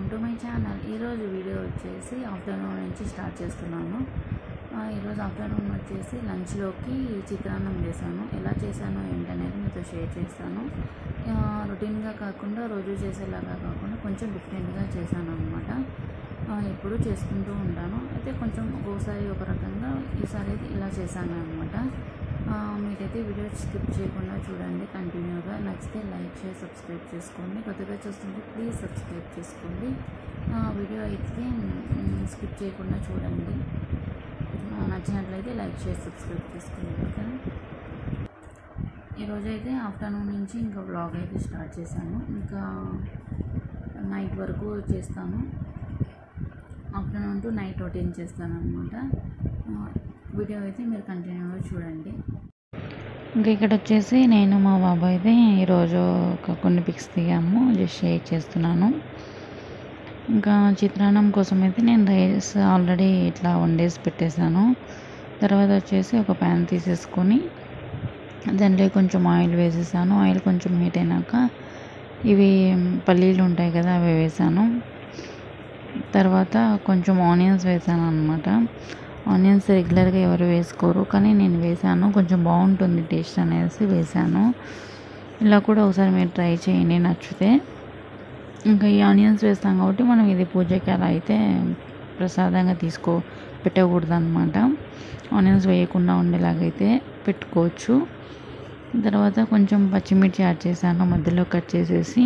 to my channel ఈరోజు video వచ్చేసి afternoon నుంచి స్టార్ట్ చేస్తున్నాను ఆ, ఈరోజు ఆఫ్టర్నూన్ వచ్చేసి లంచ్లోకి చిత్రాన్నం చేశాను ఎలా చేశానో ఏంటనేది మీతో షేర్ చేస్తాను ఆ, రొటీన్గా కాకుండా రోజు చేసేలాగా కాకుండా కొంచెం డిఫరెంట్గా చేశాను అనమాట ఎప్పుడు చేసుకుంటూ ఉంటాను అయితే కొంచెం ఒక్కోసారి ఒక రకంగా ఈసారి అయితే ఇలా చేశాను అనమాట మీరైతే వీడియో స్కిప్ చేయకుండా చూడండి కంటిన్యూగా నచ్చితే లైక్ షేర్ సబ్స్క్రైబ్ చేసుకోండి కొత్తగా చూస్తుంటే ప్లీజ్ సబ్స్క్రైబ్ చేసుకోండి ఆ, వీడియో అయితే స్కిప్ చేయకుండా చూడండి ఆ, నచ్చినట్లయితే లైక్ షేర్ సబ్స్క్రైబ్ చేసుకోండి ఓకేనా ఈరోజు అయితే ఆఫ్టర్నూన్ నుంచి ఇంకా బ్లాగ్ అయితే స్టార్ట్ చేశాను ఇంకా నైట్ వరకు చేస్తాను ఆఫ్టర్నూన్ టు నైట్ రొటీన్ చేస్తాను అనమాట వీడియో అయితే మీరు కంటిన్యూగా చూడండి ఇంకా ఇక్కడ వచ్చేసి నేను మా బాబు అయితే ఈరోజు ఒక కొన్ని పిక్స్ దిగాము జస్ట్ షేర్ చేస్తున్నాను ఇంకా చిత్రాన్నం కోసం అయితే నేను రైస్ ఆల్రెడీ ఇట్లా వండేసి పెట్టేశాను తర్వాత వచ్చేసి ఒక ప్యాన్ తీసేసుకొని దాంట్లో కొంచెం ఆయిల్ వేసేసాను ఆయిల్ కొంచెం హీట్ అయినాక ఇవి పల్లీలు ఉంటాయి కదా అవి వేసాను తర్వాత కొంచెం ఆనియన్స్ వేసాను అనమాట ఆనియన్స్ రెగ్యులర్గా ఎవరు వేసుకోరు కానీ నేను వేసాను కొంచెం బాగుంటుంది టేస్ట్ అనేసి వేసాను ఇలా కూడా ఒకసారి మీరు ట్రై చేయండి నచ్చితే ఇంకా ఈ ఆనియన్స్ వేస్తాం కాబట్టి మనం ఇది పూజకి అలా అయితే ప్రసాదంగా తీసుకో పెట్టకూడదు అనమాట ఆనియన్స్ వేయకుండా ఉండేలాగైతే పెట్టుకోవచ్చు తర్వాత కొంచెం పచ్చిమిర్చి యాడ్ చేశాను మధ్యలో కట్ చేసేసి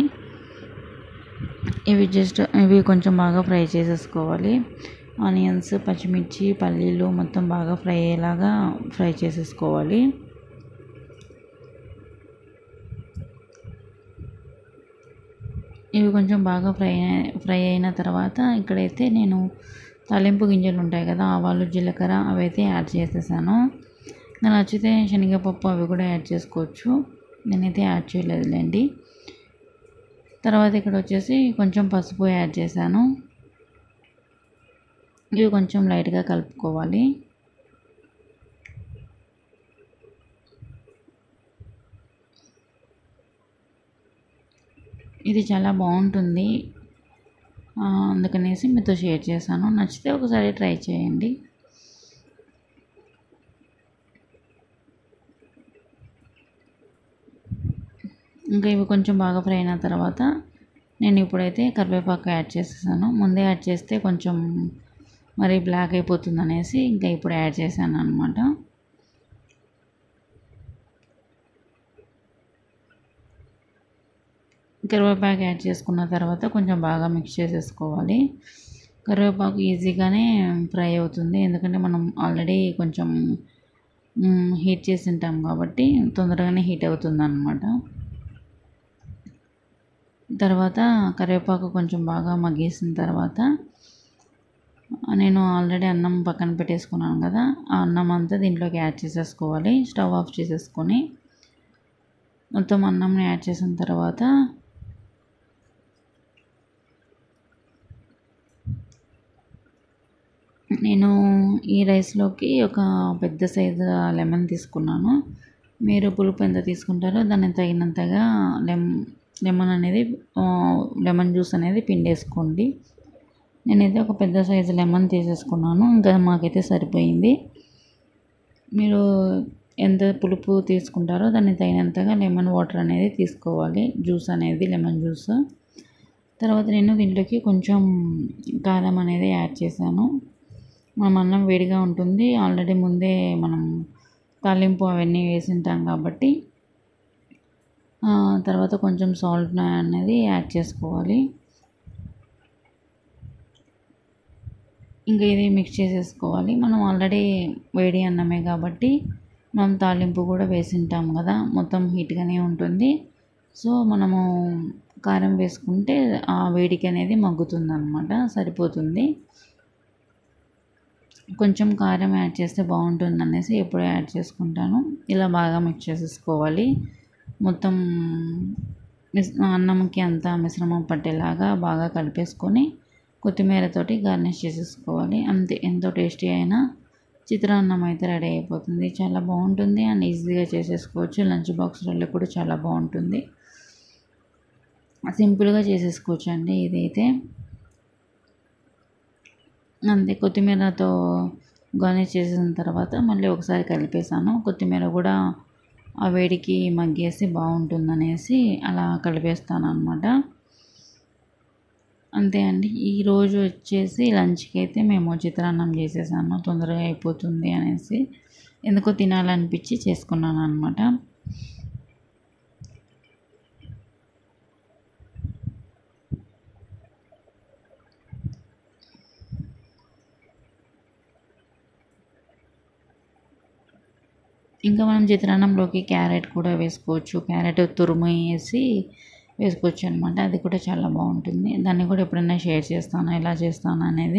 ఇవి జస్ట్ ఇవి కొంచెం బాగా ఫ్రై చేసేసుకోవాలి ఆనియన్స్ పచ్చిమిర్చి పల్లీలు మొత్తం బాగా ఫ్రై అయ్యేలాగా ఫ్రై చేసేసుకోవాలి ఇవి కొంచెం బాగా ఫ్రై ఫ్రై అయిన తర్వాత ఇక్కడైతే నేను తాలింపు గింజలు ఉంటాయి కదా ఆవాలు జీలకర్ర అవైతే యాడ్ చేసేసాను నాకు నచ్చితే శనగపప్పు అవి కూడా యాడ్ చేసుకోవచ్చు నేనైతే యాడ్ చేయలేదులేండి తర్వాత ఇక్కడ వచ్చేసి కొంచెం పసుపు యాడ్ చేశాను ఇవి కొంచెం లైట్గా కలుపుకోవాలి ఇది చాలా బాగుంటుంది ఆ, అందుకనేసి మీతో షేర్ చేశాను నచ్చితే ఒకసారి ట్రై చేయండి ఇంకా ఇవి కొంచెం బాగా ఫ్రై అయిన తర్వాత నేను ఇప్పుడైతే కరివేపాకు యాడ్ చేసేసాను ముందే యాడ్ చేస్తే కొంచెం మరి బ్లాక్ అయిపోతుంది అనేసి ఇంకా ఇప్పుడు యాడ్ చేశాను అనమాట కరివేపాకు యాడ్ చేసుకున్న తర్వాత కొంచెం బాగా మిక్స్ చేసేసుకోవాలి కరివేపాకు ఈజీగానే ఫ్రై అవుతుంది ఎందుకంటే మనం ఆల్రెడీ కొంచెం హీట్ చేసి ఉంటాం కాబట్టి తొందరగానే హీట్ అవుతుంది అనమాట తర్వాత కరివేపాకు కొంచెం బాగా మగ్గేసిన తర్వాత నేను ఆల్రెడీ అన్నం పక్కన పెట్టేసుకున్నాను కదా ఆ అన్నం అంతా దీంట్లోకి యాడ్ చేసేసుకోవాలి స్టవ్ ఆఫ్ చేసేసుకొని మొత్తం అన్నంని యాడ్ చేసిన తర్వాత నేను ఈ రైస్లోకి ఒక పెద్ద సైజు లెమన్ తీసుకున్నాను మీరు పులుపు ఎంత తీసుకుంటారో దానికి తగినంతగా లెమ్ లెమన్ అనేది ఆ, లెమన్ జ్యూస్ అనేది పిండేసుకోండి నేనైతే ఒక పెద్ద సైజు లెమన్ తీసేసుకున్నాను ఇంకా మాకైతే సరిపోయింది మీరు ఎంత పులుపు తీసుకుంటారో దానికి తగినంతగా లెమన్ వాటర్ అనేది తీసుకోవాలి జ్యూస్ అనేది లెమన్ జ్యూస్ తర్వాత నేను దీంట్లోకి కొంచెం కారం అనేది యాడ్ చేశాను మనం అన్నం వేడిగా ఉంటుంది ఆల్రెడీ ముందే మనం తాలింపు అవన్నీ వేసింటాం కాబట్టి ఆ, తర్వాత కొంచెం సాల్ట్ అనేది యాడ్ చేసుకోవాలి ఇంకా ఇది మిక్స్ చేసేసుకోవాలి మనం ఆల్రెడీ వేడి అన్నమే కాబట్టి మనం తాలింపు కూడా వేసింటాం కదా మొత్తం హీట్గానే ఉంటుంది సో మనము కారం వేసుకుంటే ఆ వేడికి అనేది మగ్గుతుంది అనమాట సరిపోతుంది కొంచెం కారం యాడ్ చేస్తే బాగుంటుంది అనేసి ఎప్పుడు యాడ్ చేసుకుంటాను ఇలా బాగా మిక్స్ చేసేసుకోవాలి మొత్తం మిస్ అన్నంకి అంతా మిశ్రమం పట్టేలాగా బాగా కలిపేసుకొని కొత్తిమీరతోటి గార్నిష్ చేసేసుకోవాలి అంతే ఎంతో టేస్టీ అయినా చిత్రాన్నం అయితే రెడీ అయిపోతుంది చాలా బాగుంటుంది అండ్ ఈజీగా చేసేసుకోవచ్చు లంచ్ బాక్స్లలో కూడా చాలా బాగుంటుంది సింపుల్గా చేసేసుకోవచ్చు అండి ఇదైతే అంతే కొత్తిమీరతో గార్నిష్ చేసిన తర్వాత మళ్ళీ ఒకసారి కలిపేసాను కొత్తిమీర కూడా ఆ వేడికి మగ్గేసి బాగుంటుందనేసి అలా కలిపేస్తాను అనమాట అంతే అండి ఈరోజు వచ్చేసి లంచ్కి అయితే మేము చిత్రాన్నం చేసేసాను తొందరగా అయిపోతుంది అనేసి ఎందుకో తినాలనిపించి చేసుకున్నాను అనమాట ఇంకా మనం చిత్రాన్నంలోకి క్యారెట్ కూడా వేసుకోవచ్చు క్యారెట్ తురుము వేసి వేసుకోవచ్చు అనమాట అది కూడా చాలా బాగుంటుంది దాన్ని కూడా ఎప్పుడైనా షేర్ చేస్తాను ఎలా చేస్తాను అనేది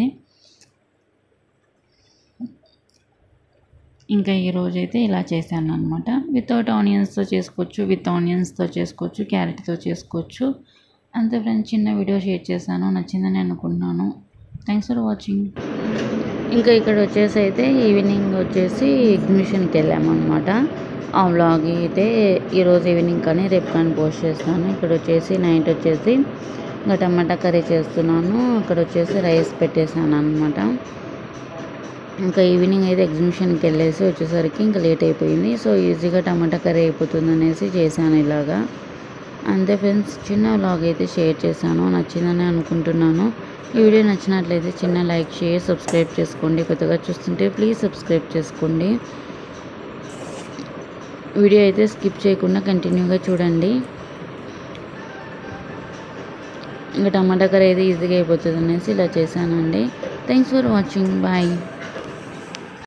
ఇంకా ఈరోజు అయితే ఇలా చేశాను అనమాట వితౌట్ ఆనియన్స్తో చేసుకోవచ్చు విత్ ఆనియన్స్తో చేసుకోవచ్చు క్యారెట్తో చేసుకోవచ్చు అంతే ఫ్రెండ్స్ చిన్న వీడియో షేర్ చేశాను నచ్చిందని అనుకుంటున్నాను థ్యాంక్స్ ఫర్ వాచింగ్ ఇంకా ఇక్కడ వచ్చేసి అయితే ఈవినింగ్ వచ్చేసి ఎగ్జిబిషన్కి వెళ్ళామన్నమాట ఆ వ్లాగ్ అయితే ఈరోజు ఈవినింగ్ కానీ రేపు కానీ పోస్ట్ చేస్తాను ఇక్కడ వచ్చేసి నైట్ వచ్చేసి ఇంకా టమాటా కర్రీ చేస్తున్నాను అక్కడ వచ్చేసి రైస్ పెట్టేశాను అనమాట ఇంకా ఈవినింగ్ అయితే ఎగ్జిబిషన్కి వెళ్ళేసి వచ్చేసరికి ఇంకా లేట్ అయిపోయింది సో ఈజీగా టమాటా కర్రీ అయిపోతుంది అనేసి చేశాను ఇలాగా అంతే ఫ్రెండ్స్ చిన్న వ్లాగ్ అయితే షేర్ చేశాను నచ్చిందని అనుకుంటున్నాను ఈ వీడియో నచ్చినట్లయితే చిన్న లైక్ షేర్ సబ్స్క్రైబ్ చేసుకోండి కొత్తగా చూస్తుంటే ప్లీజ్ సబ్స్క్రైబ్ చేసుకోండి వీడియో అయితే స్కిప్ చేయకుండా కంటిన్యూగా చూడండి ఇంకా టమాటా కర్రీ అయితే ఈజీగా అయిపోతుంది అనేసి ఇలా చేశానండి థ్యాంక్స్ ఫర్ వాచింగ్ బాయ్